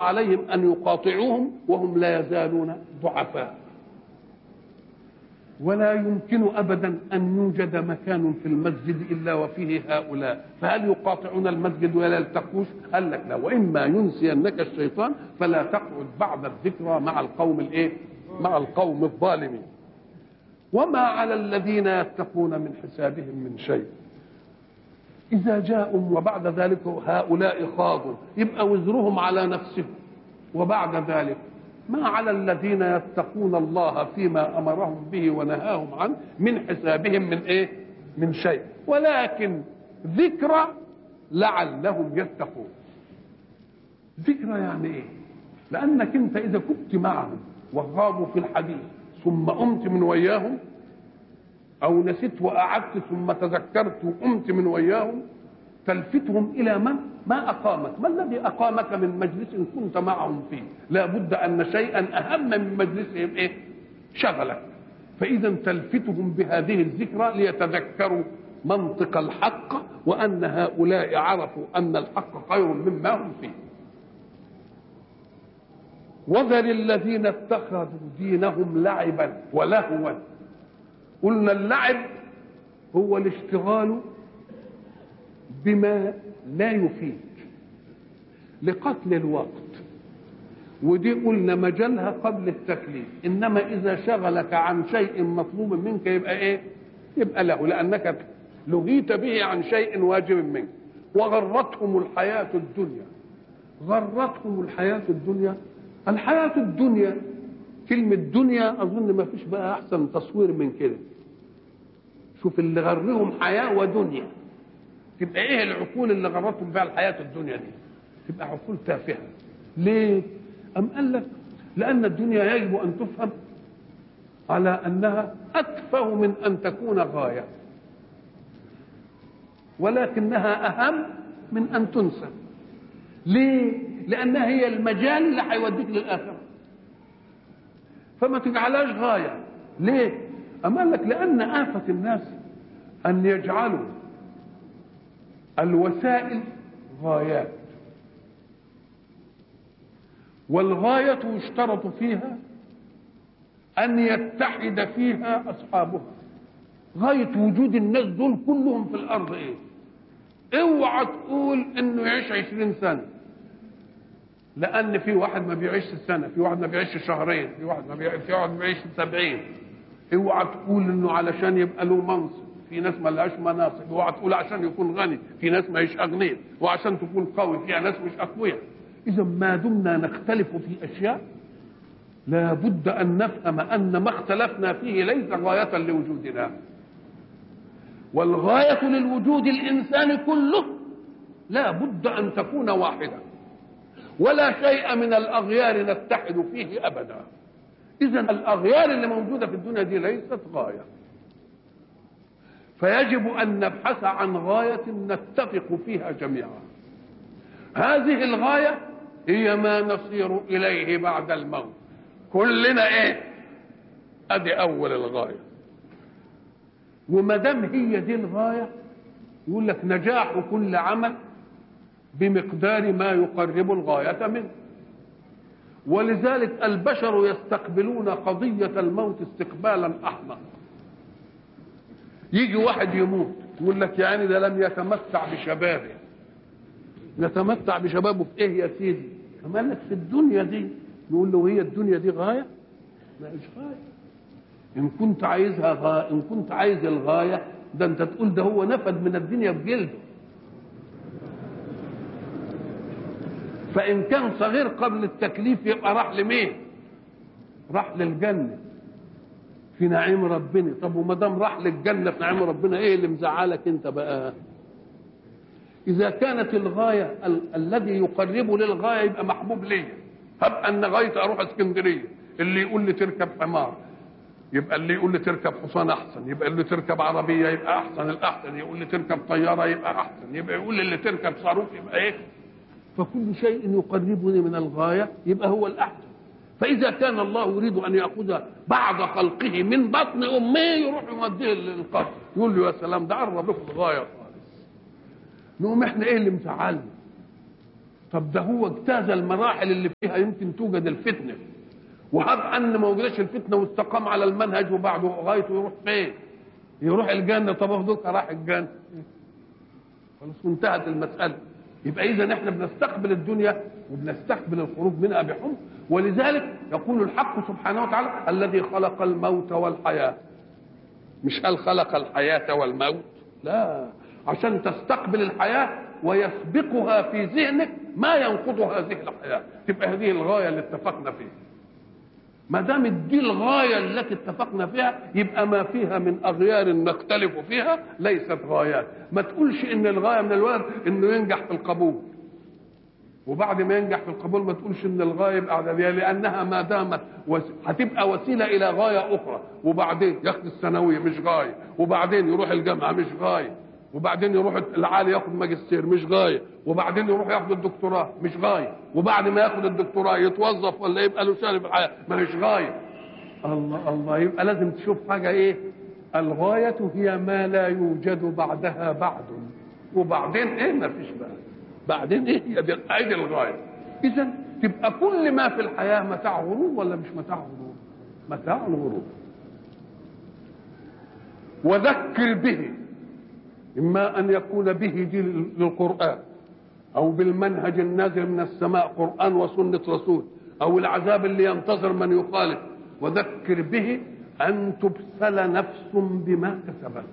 عليهم أن يقاطعوهم وهم لا يزالون ضعفاء ولا يمكن أبدا أن يوجد مكان في المسجد إلا وفيه هؤلاء فهل يقاطعون المسجد ولا يلتقوش قال لك لا وإما ينسينك الشيطان فلا تقعد بعد الذكرى مع القوم الإيه مع القوم الظالمين وما على الذين يتقون من حسابهم من شيء إذا جاءوا وبعد ذلك هؤلاء خاضوا يبقى وزرهم على نفسهم وبعد ذلك ما على الذين يتقون الله فيما أمرهم به ونهاهم عنه من حسابهم من إيه من شيء ولكن ذكرى لعلهم يتقون ذكرى يعني إيه لأنك أنت إذا كنت معهم وغابوا في الحديث ثم قمت من وياهم أو نسيت وقعدت ثم تذكرت وقمت من وياهم تلفتهم إلى من؟ ما أقامك ما الذي أقامك من مجلس كنت معهم فيه لا بد أن شيئا أهم من مجلسهم إيه؟ شغلك فإذا تلفتهم بهذه الذكرى ليتذكروا منطق الحق وأن هؤلاء عرفوا أن الحق خير مما هم فيه وذر الذين اتخذوا دينهم لعبا ولهوا قلنا اللعب هو الاشتغال بما لا يفيد لقتل الوقت ودي قلنا مجالها قبل التكليف انما اذا شغلك عن شيء مطلوب منك يبقى ايه يبقى له لانك لغيت به عن شيء واجب منك وغرتهم الحياه الدنيا غرتهم الحياه الدنيا الحياه الدنيا كلمه دنيا اظن ما فيش بقى احسن تصوير من كده شوف اللي غرهم حياه ودنيا تبقى ايه العقول اللي غرتهم بها الحياه الدنيا دي تبقى عقول تافهه ليه ام قال لك لان الدنيا يجب ان تفهم على انها اتفه من ان تكون غايه ولكنها اهم من ان تنسى ليه لانها هي المجال اللي هيوديك للاخره فما تجعلهاش غايه ليه أم قال لك لأن آفة الناس أن يجعلوا الوسائل غايات والغاية يشترط فيها أن يتحد فيها أصحابها غاية وجود الناس دول كلهم في الأرض إيه؟ اوعى تقول إنه يعيش عشرين سنة لأن في واحد ما بيعيش سنة، في واحد ما بيعيش شهرين، في واحد ما بيعيش في واحد ما بيعيش سبعين، اوعى تقول انه علشان يبقى له منصب في ناس ما لهاش مناصب اوعى تقول عشان يكون غني في ناس ما هيش اغنياء وعشان تكون قوي في ناس مش اقوياء اذا ما دمنا نختلف في اشياء لا بد ان نفهم ان ما اختلفنا فيه ليس غايه لوجودنا والغايه للوجود الانساني كله لا بد ان تكون واحده ولا شيء من الاغيار نتحد فيه ابدا اذا الاغيار اللي موجوده في الدنيا دي ليست غايه فيجب ان نبحث عن غايه نتفق فيها جميعا هذه الغايه هي ما نصير اليه بعد الموت كلنا ايه ادي اول الغايه وما دام هي دي الغايه يقول لك نجاح كل عمل بمقدار ما يقرب الغايه منه ولذلك البشر يستقبلون قضية الموت استقبالا أحمق يجي واحد يموت يقول لك يعني ده لم يتمتع بشبابه يتمتع بشبابه في ايه يا سيدي كمان لك في الدنيا دي نقول له هي الدنيا دي غاية لا مش غاية إن كنت عايزها غاية إن كنت عايز الغاية ده أنت تقول ده هو نفد من الدنيا بجلده فإن كان صغير قبل التكليف يبقى راح لمين؟ راح للجنة في نعيم ربنا، طب وما دام راح للجنة في نعيم ربنا إيه اللي مزعلك أنت بقى؟ إذا كانت الغاية ال- الذي يقرب للغاية يبقى محبوب ليا، هب أن غايتي أروح اسكندرية، اللي يقول لي تركب حمار يبقى اللي يقول لي تركب حصان احسن يبقى اللي تركب عربيه يبقى احسن الاحسن يقول لي تركب طياره يبقى احسن يبقى يقول لي اللي تركب صاروخ يبقى ايه فكل شيء يقربني من الغاية يبقى هو الأحسن فإذا كان الله يريد أن يأخذ بعض خلقه من بطن أمه يروح يوديه للقبر يقول له يا سلام ده قرب لكم الغاية خالص نقوم احنا ايه اللي مزعلنا طب ده هو اجتاز المراحل اللي فيها يمكن توجد الفتنه وهب ان ما وجدش الفتنه واستقام على المنهج وبعده غايته يروح فين؟ يروح الجنه طب افضلك راح الجنه خلاص وانتهت المساله يبقى اذا احنا بنستقبل الدنيا وبنستقبل الخروج منها بحب ولذلك يقول الحق سبحانه وتعالى الذي خلق الموت والحياه مش قال خلق الحياه والموت لا عشان تستقبل الحياه ويسبقها في ذهنك ما ينقض هذه الحياه تبقى هذه الغايه اللي اتفقنا فيها ما دام دي الغايه التي اتفقنا فيها يبقى ما فيها من اغيار نختلف فيها ليست غايات ما تقولش ان الغايه من الولد انه ينجح في القبول وبعد ما ينجح في القبول ما تقولش ان الغايه يبقى اعداديه لانها ما دامت وس... هتبقى وسيله الى غايه اخرى وبعدين ياخد الثانويه مش غايه وبعدين يروح الجامعه مش غايه وبعدين يروح العالي ياخد ماجستير مش غايه وبعدين يروح ياخد الدكتوراه مش غايه وبعد ما ياخد الدكتوراه يتوظف ولا يبقى له شغل في الحياه ما مش غايه الله الله يبقى لازم تشوف حاجه ايه الغايه هي ما لا يوجد بعدها بعد وبعدين ايه ما فيش بقى بعدين ايه هي دي ادي الغايه اذا تبقى كل ما في الحياه متاع غرور ولا مش متاع غرور متاع الغرور وذكر به إما أن يكون به دي للقرآن أو بالمنهج النازل من السماء قرآن وسنة رسول أو العذاب اللي ينتظر من يخالف وذكر به أن تبسل نفس بما كسبت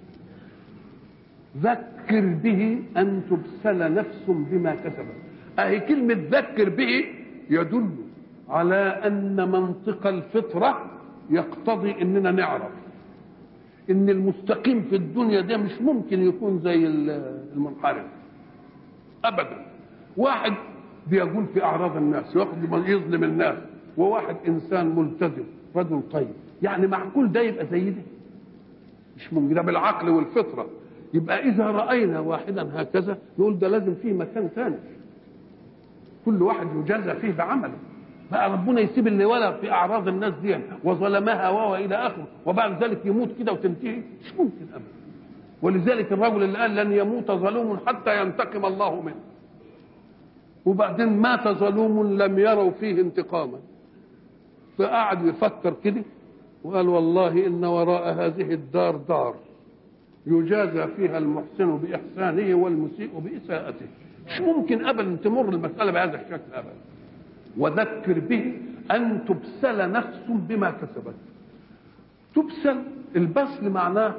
ذكر به أن تبسل نفس بما كسبت أهي كلمة ذكر به يدل على أن منطق الفطرة يقتضي أننا نعرف ان المستقيم في الدنيا ده مش ممكن يكون زي المنحرف ابدا واحد بيقول في اعراض الناس ياخذ يظلم الناس وواحد انسان ملتزم رجل طيب يعني معقول ده يبقى زي ده مش ممكن ده بالعقل والفطره يبقى اذا راينا واحدا هكذا نقول ده لازم فيه مكان ثاني كل واحد يجازى فيه بعمله بقى ربنا يسيب اللي ولا في اعراض الناس دي وظلمها وهو الى اخره وبعد ذلك يموت كده وتنتهي مش ممكن ابدا ولذلك الرجل اللي قال لن يموت ظلوم حتى ينتقم الله منه وبعدين مات ظلوم لم يروا فيه انتقاما فقعد يفكر كده وقال والله ان وراء هذه الدار دار يجازى فيها المحسن باحسانه والمسيء باساءته مش ممكن ابدا تمر المساله بهذا الشكل ابدا وذكر به أن تبسل نفس بما كسبت تبسل البسل معناه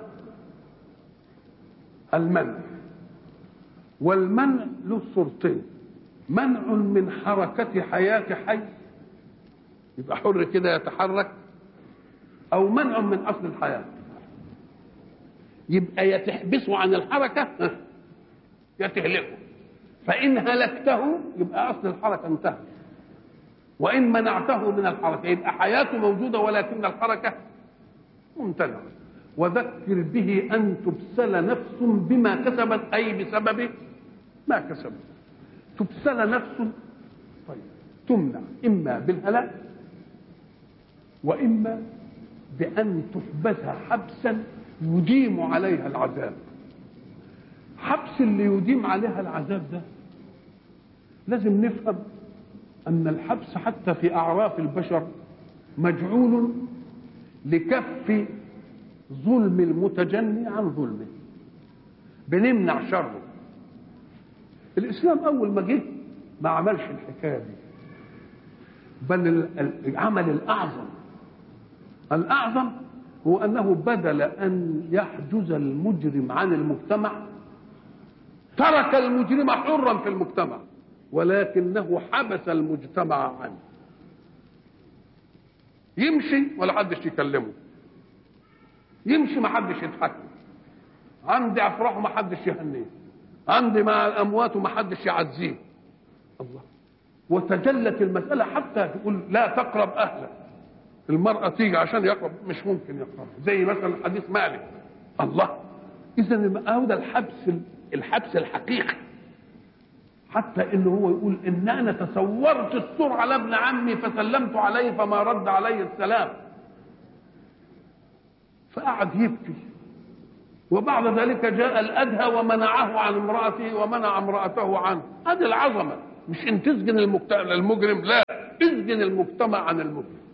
المنع والمنع له صورتين منع من حركة حياة حي يبقى حر كده يتحرك أو منع من أصل الحياة يبقى يا تحبسه عن الحركة يا تهلكه فإن هلكته يبقى أصل الحركة انتهت وإن منعته من الحركة يبقى حياته موجودة ولكن الحركة ممتنعة وذكر به أن تبسل نفس بما كسبت أي بسبب ما كسبت تبسل نفس طيب تمنع إما بالهلاك وإما بأن تحبسها حبسا يديم عليها العذاب حبس اللي يديم عليها العذاب ده لازم نفهم أن الحبس حتى في أعراف البشر مجعول لكف ظلم المتجني عن ظلمه بنمنع شره الإسلام أول ما جه ما عملش الحكاية دي بل العمل الأعظم الأعظم هو أنه بدل أن يحجز المجرم عن المجتمع ترك المجرم حرا في المجتمع ولكنه حبس المجتمع عنه يمشي ولا حدش يكلمه يمشي ما حدش يتحكم عندي افراح ما حدش يهنيه عندي مع الاموات وما حدش يعزيه الله وتجلت المسألة حتى تقول لا تقرب أهلك المرأة تيجي عشان يقرب مش ممكن يقرب زي مثلا حديث مالك الله إذا هذا الحبس الحبس الحقيقي حتى انه هو يقول ان انا تصورت السور على ابن عمي فسلمت عليه فما رد علي السلام فقعد يبكي وبعد ذلك جاء الادهى ومنعه عن امراته ومنع امراته عنه هذه العظمه مش ان تسجن المجرم لا اسجن المجتمع عن المجرم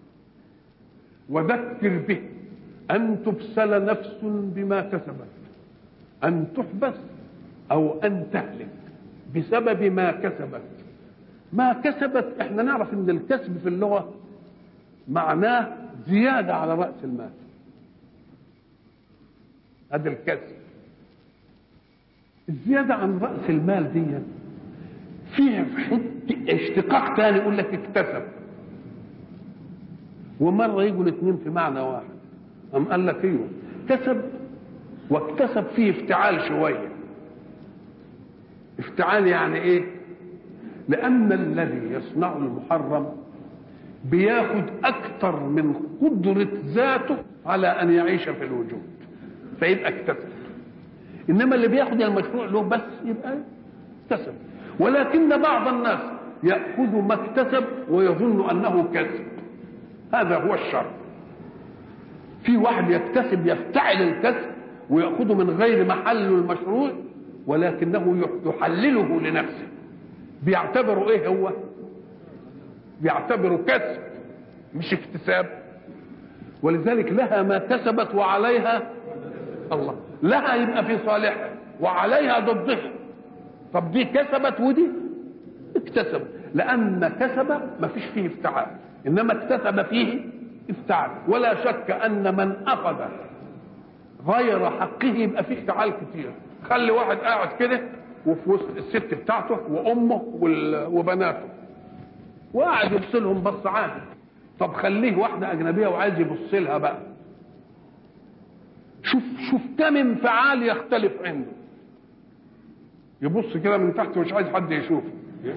وذكر به ان تبسل نفس بما كسبت ان تحبس او ان تهلك بسبب ما كسبت ما كسبت احنا نعرف ان الكسب في اللغه معناه زياده على راس المال هذا الكسب الزياده عن راس المال دي فيها اشتقاق تاني يقول لك اكتسب ومره يجوا الاثنين في معنى واحد أم قال لك ايوه كسب واكتسب فيه افتعال شويه افتعال يعني ايه لان الذي يصنع المحرم بياخد اكثر من قدره ذاته على ان يعيش في الوجود فيبقى اكتسب انما اللي بياخد المشروع له بس يبقى اكتسب ولكن بعض الناس ياخذ ما اكتسب ويظن انه كسب هذا هو الشر في واحد يكتسب يفتعل الكسب ويأخذه من غير محله المشروع ولكنه يحلله لنفسه بيعتبره ايه هو بيعتبره كسب مش اكتساب ولذلك لها ما كسبت وعليها الله لها يبقى في صالحها وعليها ضدها طب دي كسبت ودي اكتسبت لان كسب ما فيش فيه افتعال انما اكتسب فيه افتعال ولا شك ان من اخذ غير حقه يبقى فيه افتعال كتير خلي واحد قاعد كده وفي وسط الست بتاعته وامه وبناته وقاعد يبص لهم بص عادي طب خليه واحده اجنبيه وعايز يبص لها بقى شوف شوف كم انفعال يختلف عنده يبص كده من تحت ومش عايز حد يشوفه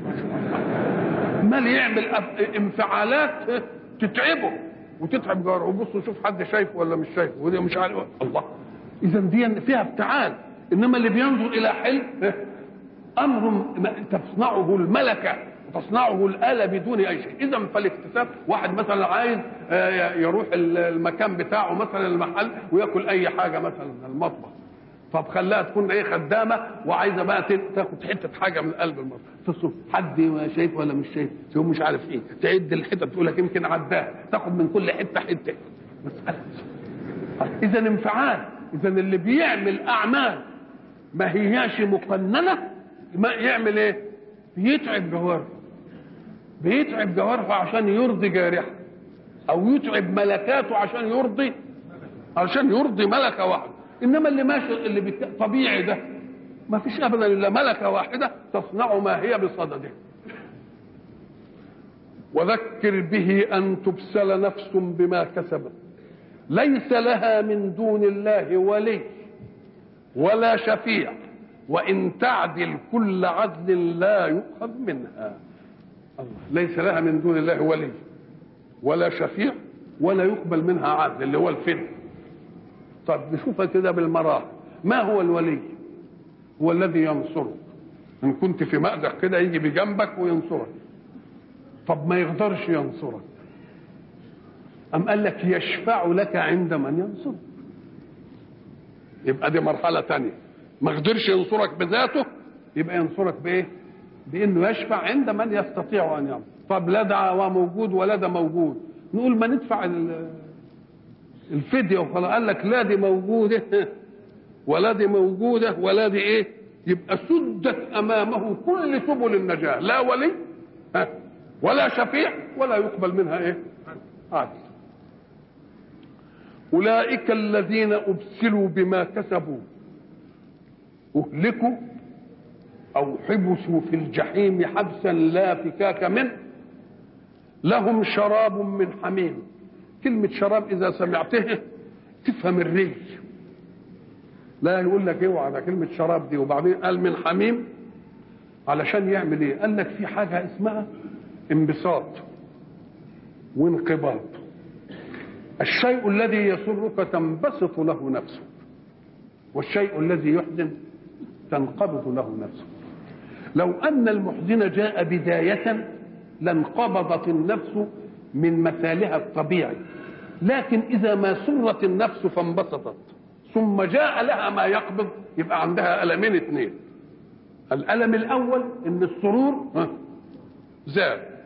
مال يعمل انفعالات تتعبه وتتعب جاره وبص وشوف حد شايفه ولا مش شايفه وده مش عارف الله اذا دي فيها افتعال انما اللي بينظر الى حلم امر تصنعه الملكه وتصنعه الاله بدون اي شيء اذا فالاكتساب واحد مثلا عايز يروح المكان بتاعه مثلا المحل وياكل اي حاجه مثلا المطبخ طب خلاها تكون ايه خدامه وعايزه بقى تاخد حته حاجه من قلب المطبخ تصرف حد شايف ولا مش شايف هو مش عارف ايه تعد الحتت تقول لك يمكن عداها تاخد من كل حته حته مساله اذا انفعال اذا اللي بيعمل اعمال ما هياش مقننه ما يعمل ايه بيتعب جوارحه بيتعب جوارحه عشان يرضي جارحه او يتعب ملكاته عشان يرضي عشان يرضي ملكه واحده انما اللي ماشي اللي بت... طبيعي ده ما فيش ابدا الا ملكه واحده تصنع ما هي بصدده وذكر به ان تبسل نفس بما كسبت ليس لها من دون الله ولي ولا شفيع وان تعدل كل عدل لا يؤخذ منها الله ليس لها من دون الله ولي ولا شفيع ولا يقبل منها عدل اللي هو الفدء طب نشوفها كده بالمراحل ما هو الولي هو الذي ينصرك ان كنت في مأزق كده يجي بجنبك وينصرك طب ما يقدرش ينصرك أم قال لك يشفع لك عند من ينصرك يبقى دي مرحلة تانية ما قدرش ينصرك بذاته يبقى ينصرك بايه بانه يشفع عند من يستطيع ان ينصر طب لا ده موجود ولا ده موجود نقول ما ندفع الفدية وخلاص قال لك لا دي موجودة ولا دي موجودة ولا دي ايه يبقى سدت امامه كل سبل النجاة لا ولي ولا شفيع ولا يقبل منها ايه عدل اولئك الذين ابسلوا بما كسبوا اهلكوا او حبسوا في الجحيم حبسا لا فكاك منه لهم شراب من حميم كلمة شراب إذا سمعتها تفهم الري لا يقول لك اوعى ده كلمة شراب دي وبعدين قال من حميم علشان يعمل ايه؟ قال لك في حاجة اسمها انبساط وانقباض الشيء الذي يسرك تنبسط له نفسك والشيء الذي يحزن تنقبض له نفسك لو أن المحزن جاء بداية لانقبضت النفس من مثالها الطبيعي لكن إذا ما سرت النفس فانبسطت ثم جاء لها ما يقبض يبقى عندها ألمين اثنين الألم الأول إن السرور ها، زال